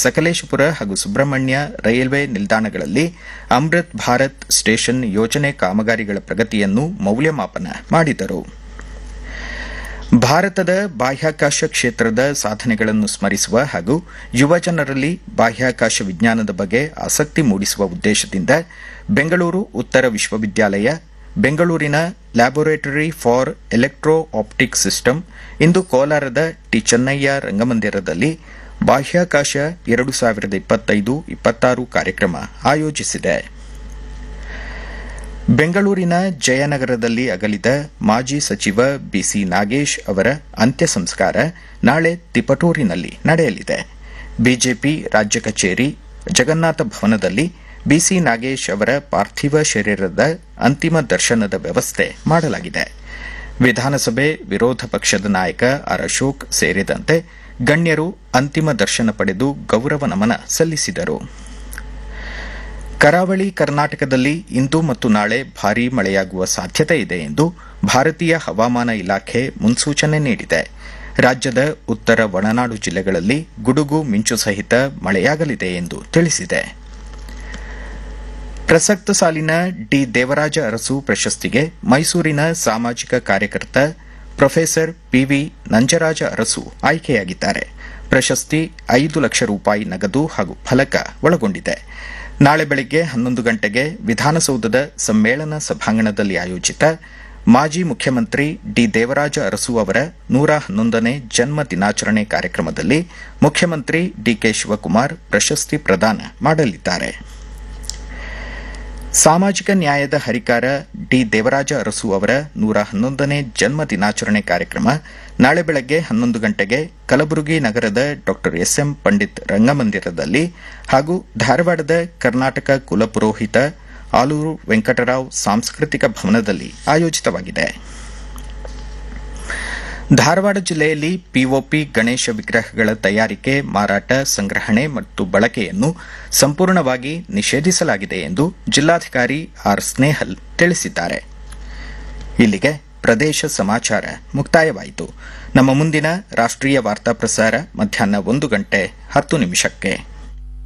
ಸಕಲೇಶಪುರ ಹಾಗೂ ಸುಬ್ರಹ್ಮಣ್ಯ ರೈಲ್ವೆ ನಿಲ್ದಾಣಗಳಲ್ಲಿ ಅಮೃತ್ ಭಾರತ್ ಸ್ಟೇಷನ್ ಯೋಜನೆ ಕಾಮಗಾರಿಗಳ ಪ್ರಗತಿಯನ್ನು ಮೌಲ್ಯಮಾಪನ ಮಾಡಿದರು ಭಾರತದ ಬಾಹ್ಯಾಕಾಶ ಕ್ಷೇತ್ರದ ಸಾಧನೆಗಳನ್ನು ಸ್ಮರಿಸುವ ಹಾಗೂ ಯುವಜನರಲ್ಲಿ ಬಾಹ್ಯಾಕಾಶ ವಿಜ್ಞಾನದ ಬಗ್ಗೆ ಆಸಕ್ತಿ ಮೂಡಿಸುವ ಉದ್ದೇಶದಿಂದ ಬೆಂಗಳೂರು ಉತ್ತರ ವಿಶ್ವವಿದ್ಯಾಲಯ ಬೆಂಗಳೂರಿನ laboratory for electro optic system ಇಂದು ಕೋಲಾರದ ಟಿ ಚೆನ್ನಯ್ಯ ರಂಗಮಂದಿರದಲ್ಲಿ ಬಾಹ್ಯಾಕಾಶ ಎರಡು ಸಾವಿರದ ಇಪ್ಪತ್ತೈದು ಇಪ್ಪತ್ತಾರು ಕಾರ್ಯಕ್ರಮ ಆಯೋಜಿಸಿದೆ ಬೆಂಗಳೂರಿನ ಜಯನಗರದಲ್ಲಿ ಅಗಲಿದ ಮಾಜಿ ಸಚಿವ ಬಿಸಿ ನಾಗೇಶ್ ಅವರ ಅಂತ್ಯ ಸಂಸ್ಕಾರ ನಾಳೆ ತಿಪಟೂರಿನಲ್ಲಿ ನಡೆಯಲಿದೆ ಬಿಜೆಪಿ ರಾಜ್ಯ ಕಚೇರಿ ಜಗನ್ನಾಥ ಭವನದಲ್ಲಿ ಬಿಸಿ ನಾಗೇಶ್ ಅವರ ಪಾರ್ಥಿವ ಶರೀರದ ಅಂತಿಮ ದರ್ಶನದ ವ್ಯವಸ್ಥೆ ಮಾಡಲಾಗಿದೆ ವಿಧಾನಸಭೆ ವಿರೋಧ ಪಕ್ಷದ ನಾಯಕ ಆರ್ ಅಶೋಕ್ ಸೇರಿದಂತೆ ಗಣ್ಯರು ಅಂತಿಮ ದರ್ಶನ ಪಡೆದು ಗೌರವ ನಮನ ಸಲ್ಲಿಸಿದರು ಕರಾವಳಿ ಕರ್ನಾಟಕದಲ್ಲಿ ಇಂದು ಮತ್ತು ನಾಳೆ ಭಾರೀ ಮಳೆಯಾಗುವ ಸಾಧ್ಯತೆ ಇದೆ ಎಂದು ಭಾರತೀಯ ಹವಾಮಾನ ಇಲಾಖೆ ಮುನ್ಸೂಚನೆ ನೀಡಿದೆ ರಾಜ್ಯದ ಉತ್ತರ ಒಳನಾಡು ಜಿಲ್ಲೆಗಳಲ್ಲಿ ಗುಡುಗು ಮಿಂಚು ಸಹಿತ ಮಳೆಯಾಗಲಿದೆ ಎಂದು ತಿಳಿಸಿದೆ ಪ್ರಸಕ್ತ ಸಾಲಿನ ಡಿ ದೇವರಾಜ ಅರಸು ಪ್ರಶಸ್ತಿಗೆ ಮೈಸೂರಿನ ಸಾಮಾಜಿಕ ಕಾರ್ಯಕರ್ತ ಪ್ರೊಫೆಸರ್ ಪಿವಿ ನಂಜರಾಜ ಅರಸು ಆಯ್ಕೆಯಾಗಿದ್ದಾರೆ ಪ್ರಶಸ್ತಿ ಐದು ಲಕ್ಷ ರೂಪಾಯಿ ನಗದು ಹಾಗೂ ಫಲಕ ಒಳಗೊಂಡಿದೆ ನಾಳೆ ಬೆಳಗ್ಗೆ ಹನ್ನೊಂದು ಗಂಟೆಗೆ ವಿಧಾನಸೌಧದ ಸಮ್ಮೇಳನ ಸಭಾಂಗಣದಲ್ಲಿ ಆಯೋಜಿತ ಮಾಜಿ ಮುಖ್ಯಮಂತ್ರಿ ಡಿ ದೇವರಾಜ ಅರಸು ಅವರ ನೂರ ಹನ್ನೊಂದನೇ ಜನ್ಮ ದಿನಾಚರಣೆ ಕಾರ್ಯಕ್ರಮದಲ್ಲಿ ಮುಖ್ಯಮಂತ್ರಿ ಡಿಕೆ ಶಿವಕುಮಾರ್ ಪ್ರಶಸ್ತಿ ಪ್ರದಾನ ಮಾಡಲಿದ್ದಾರೆ ಸಾಮಾಜಿಕ ನ್ಯಾಯದ ಹರಿಕಾರ ಡಿ ದೇವರಾಜ ಅರಸು ಅವರ ನೂರ ಹನ್ನೊಂದನೇ ಜನ್ಮ ದಿನಾಚರಣೆ ಕಾರ್ಯಕ್ರಮ ನಾಳೆ ಬೆಳಗ್ಗೆ ಹನ್ನೊಂದು ಗಂಟೆಗೆ ಕಲಬುರಗಿ ನಗರದ ಡಾ ಎಸ್ಎಂ ಪಂಡಿತ್ ರಂಗಮಂದಿರದಲ್ಲಿ ಹಾಗೂ ಧಾರವಾಡದ ಕರ್ನಾಟಕ ಕುಲಪುರೋಹಿತ ಆಲೂರು ವೆಂಕಟರಾವ್ ಸಾಂಸ್ಕೃತಿಕ ಭವನದಲ್ಲಿ ಆಯೋಜಿತವಾಗಿದೆ ಧಾರವಾಡ ಜಿಲ್ಲೆಯಲ್ಲಿ ಪಿಒಪಿ ಗಣೇಶ ವಿಗ್ರಹಗಳ ತಯಾರಿಕೆ ಮಾರಾಟ ಸಂಗ್ರಹಣೆ ಮತ್ತು ಬಳಕೆಯನ್ನು ಸಂಪೂರ್ಣವಾಗಿ ನಿಷೇಧಿಸಲಾಗಿದೆ ಎಂದು ಜಿಲ್ಲಾಧಿಕಾರಿ ಆರ್ ಸ್ನೇಹಲ್ ತಿಳಿಸಿದ್ದಾರೆ ಇಲ್ಲಿಗೆ ಪ್ರದೇಶ ಸಮಾಚಾರ ಮುಕ್ತಾಯವಾಯಿತು ನಮ್ಮ ಮುಂದಿನ ರಾಷ್ಟ್ರೀಯ ವಾರ್ತಾ ಪ್ರಸಾರ ಮಧ್ಯಾಹ್ನ ಒಂದು ಗಂಟೆ ಹತ್ತು ನಿಮಿಷಕ್ಕೆ